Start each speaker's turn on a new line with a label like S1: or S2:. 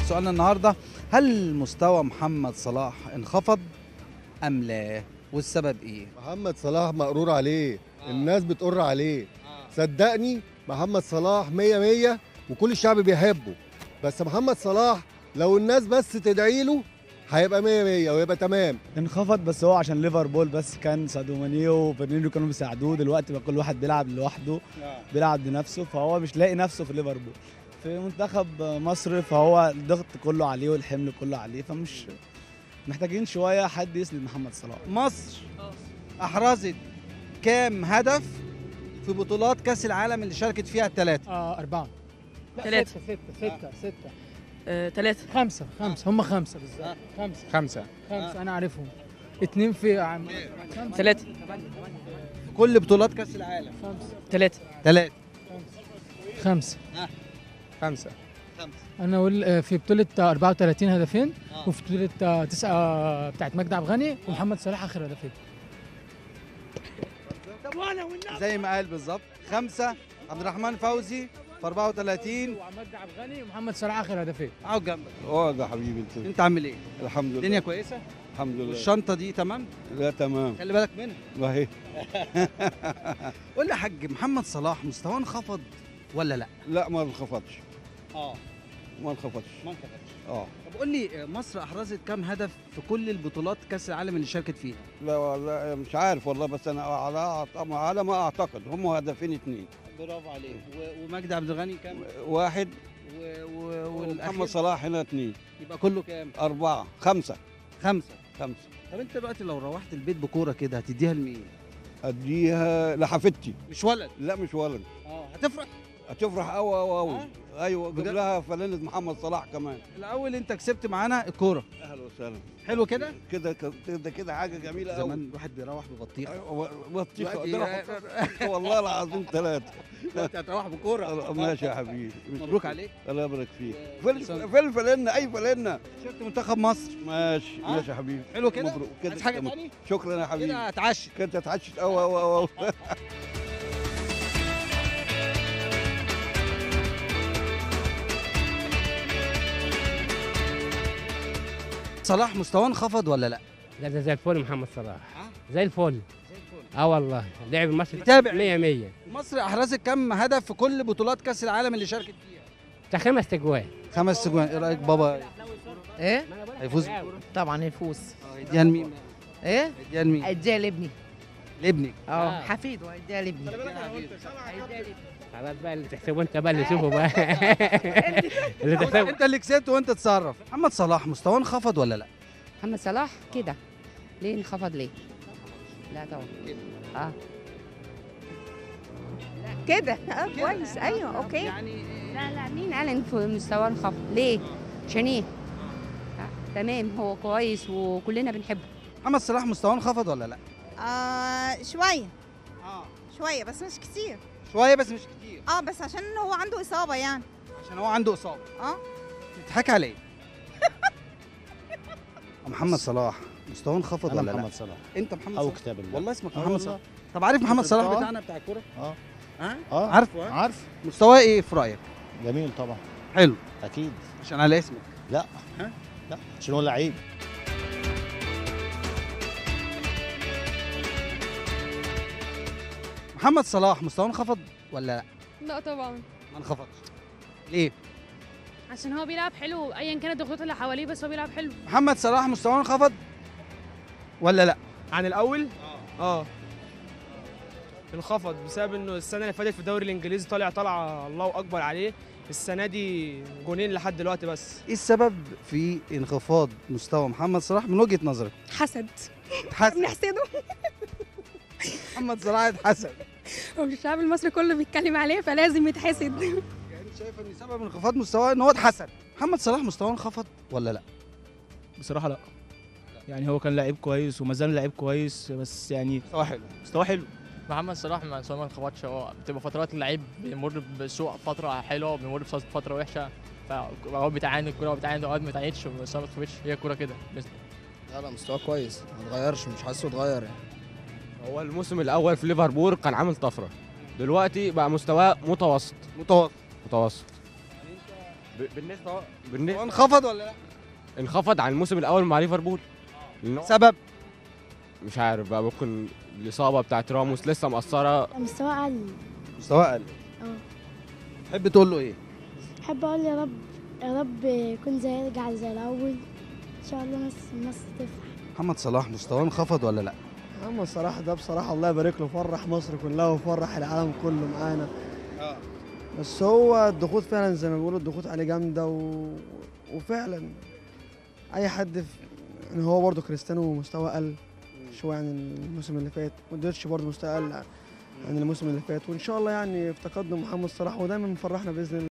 S1: سؤالنا النهارده هل مستوى محمد صلاح انخفض ام لا والسبب ايه
S2: محمد صلاح مقرور عليه الناس بتقر عليه صدقني محمد صلاح مية مية وكل الشعب بيحبه بس محمد صلاح لو الناس بس تدعي له هيبقى مية مية ويبقى تمام
S3: انخفض بس هو عشان ليفربول بس كان ساديو ماني وفيرمينيو كانوا بيساعدوه دلوقتي بقى كل واحد بيلعب لوحده بيلعب لنفسه فهو مش لاقي نفسه في ليفربول في منتخب مصر فهو الضغط كله عليه والحمل كله عليه فمش محتاجين شويه حد يسند محمد صلاح
S1: مصر احرزت كام هدف في بطولات كاس العالم اللي شاركت فيها الثلاثه
S4: آه أربعة
S5: ثلاثة.
S4: ستة ستة ستة ستة
S5: آه، ثلاثة
S4: خمسة خمسة هم خمسة بالظبط خمسة
S6: خمسة
S4: خمسة أنا عارفهم اتنين في عم خمسة
S5: ثلاثة
S1: في كل بطولات كاس العالم
S4: خمسة
S5: ثلاثة
S1: ثلاثه
S4: خمسة
S6: خمسة
S4: أنا أقول آه، في بطولة آه، 34 هدفين
S1: آه.
S4: وفي بطولة آه، تسعة آه، بتاعت مجدي عبد الغني ومحمد صلاح آخر هدفين
S1: زي ما قال بالظبط خمسه عبد الرحمن فوزي في 34
S4: ومجدي عبد الغني ومحمد صلاح آخر هدفين
S1: اقعد جنبك
S7: اقعد يا حبيبي انت
S1: انت عامل ايه
S7: الحمد لله
S1: الدنيا كويسه
S7: الحمد لله
S1: والشنطه دي تمام
S7: لا تمام
S1: خلي بالك منها
S7: ما هي
S1: قول لي يا حاج محمد صلاح مستواه انخفض ولا لا
S7: لا ما انخفضش
S1: اه
S7: ما انخفضش
S1: ما انخفضش
S7: اه
S1: طب قول لي مصر احرزت كام هدف في كل البطولات كاس العالم اللي شاركت فيها
S7: لا والله مش عارف والله بس انا على على ما اعتقد هم هدفين اثنين
S1: برافو عليك ومجدي عبد الغني كام
S7: واحد
S1: و... و...
S7: ومحمد
S1: والاخير
S7: صلاح هنا اثنين
S1: يبقى كله كام
S7: أربعة خمسة
S1: خمسه
S7: خمسة
S1: طب انت دلوقتي لو روحت البيت بكوره كده هتديها لمين
S7: أديها لحفيدتي
S1: مش ولد
S7: لا مش ولد
S1: اه هتفرح
S7: هتفرح أوي أوي أوي
S1: آه؟
S7: أيوة
S1: بجد؟
S7: جيب لها فلانة محمد صلاح كمان
S1: الاول انت كسبت معانا الكوره
S7: أهلا وسهلا
S1: حلو كده
S7: كده كده كده حاجة جميلة أوي
S1: زمان الواحد بيروح ببطيخه
S7: أيوة، بطيخة
S1: دلوقتي-
S7: ده أنا والله العظيم ثلاثة
S1: دلوقتي هتروح بكوره
S7: ماشي يا حبيبي
S1: مبروك عليك
S7: الله يبارك فيك
S1: و-
S7: فل فل فلنا اي فلنا
S1: شفت منتخب مصر
S7: ماشي
S1: آه؟
S7: ماشي يا حبيبي
S1: حلو كده
S7: مبروك
S1: عايز حاجه
S7: تمام.
S1: تاني
S7: شكرا يا
S1: كده
S7: حبيبي
S1: هتعشى
S7: كنت اتعشت قوي قوي قوي
S1: صلاح مستواه انخفض ولا لا
S8: لا ده زي الفل محمد صلاح
S1: آه.
S8: زي الفل
S1: زي الفل
S8: اه والله لعب مصر
S1: متابع.
S8: 100 100
S1: مصر احرزت كام هدف في كل بطولات كاس العالم اللي شاركت فيها
S8: بتاع خمس تجوان
S1: خمس سجوان ايه رايك بابا
S9: ايه
S1: هيفوز
S9: طبعا يفوز
S1: هيديها لمين
S9: ايه
S1: هيديها لمين
S9: اديها لابني
S1: لابنك
S9: اه
S8: آه.
S9: حفيده هيديها لابني
S8: خلاص بقى اللي تحسبه انت بقى اللي تشوفه بقى اللي تحسبه
S1: انت اللي كسبت وانت تصرف محمد صلاح مستواه انخفض ولا لا
S10: محمد صلاح كده ليه انخفض ليه؟ لا طبعا اه لا كده اه كويس ايوه اوكي
S1: يعني
S10: لا لا مين قال ان في مستواه انخفض ليه؟ عشان ايه؟ آه. تمام هو كويس وكلنا بنحبه
S1: محمد صلاح مستواه انخفض ولا لا
S11: آه شوية
S1: اه
S11: شوية بس مش كتير
S1: شويه بس مش كتير
S11: اه بس عشان هو عنده إصابة يعني
S1: عشان هو عنده اصابه
S11: اه
S1: بتضحك عليه محمد صلاح مستواه انخفض
S3: انا
S1: ولا لا
S3: محمد صلاح
S1: انت محمد
S3: او
S1: صلاح
S3: كتاب الله
S1: والله اسمك
S3: آه
S1: محمد
S3: والله.
S1: صلاح طب عارف محمد صلاح
S3: آه.
S1: بتاعنا بتاع الكوره
S3: اه
S1: ها
S3: اه
S1: عارفه ها؟
S3: عارف
S1: مستواه ايه في رايك
S3: جميل طبعا
S1: حلو
S3: اكيد
S1: عشان على اسمك
S3: لا
S1: ها؟
S3: لا عشان هو لعيب
S1: محمد صلاح مستواه انخفض ولا لا
S12: لا طبعا
S1: ما انخفضش ليه
S12: عشان هو بيلعب حلو ايا كانت الضغوطات اللي حواليه بس هو بيلعب حلو
S1: محمد صلاح مستواه انخفض ولا لا
S6: عن الأول اه انخفض بسبب انه السنة اللي فاتت في الدوري الإنجليزي طالع طالعة الله أكبر عليه السنة دي جونين لحد دلوقتي بس
S1: ايه السبب في انخفاض مستوى محمد صلاح من وجهه نظرك
S12: حسد
S1: اتحسن
S12: بنحسده
S1: محمد صلاح اتحسن
S12: هو الشعب المصري كله بيتكلم عليه فلازم يتحسد
S1: يعني شايف ان سبب انخفاض مستواه ان هو اتحسن محمد صلاح مستواه انخفض ولا لا
S3: بصراحه لا يعني هو كان لعيب كويس وما زال لعيب كويس بس يعني
S1: مستواه حلو
S3: مستواه حلو
S13: محمد صلاح ما ما انخبطش هو بتبقى فترات اللعيب بيمر بسوء فتره حلوه وبيمر بفتره وحشه فهو بيتعاند الكوره هو بيتعاند اوقات ما بتعاندش بس هو ما تخبطش هي الكوره كده بس
S14: لا لا مستواه كويس ما اتغيرش مش حاسه اتغير يعني
S15: هو الموسم الاول في ليفربول كان عامل طفره دلوقتي بقى مستواه متوسط
S1: متوسط
S15: متوسط ب- بالنسبه بالنسبه
S1: انخفض ولا لا
S15: انخفض عن الموسم الاول مع ليفربول لأن هو-
S1: سبب
S15: مش عارف بقى ممكن الاصابه بتاعت راموس لسه مقصره
S16: مستوى قل
S1: مستواه قل
S16: اه
S1: تحب تقول له ايه
S16: احب اقول يا رب يا رب يكون زي يرجع زي الاول ان شاء الله مصر مصر تفرح
S1: محمد صلاح مستواه انخفض ولا لا
S17: محمد صلاح ده بصراحة الله يبارك له فرح مصر كلها وفرح العالم كله معانا
S1: اه
S17: بس هو الضغوط فعلا زي ما بيقولوا الضغوط عليه جامدة و... وفعلا أي حد في... يعني هو برضه كريستيانو مستواه قل شوية عن الموسم اللي فات مودريتش برضه مستواه قل عن الموسم اللي فات وإن شاء الله يعني في تقدم محمد صلاح ودايما مفرحنا بإذن الله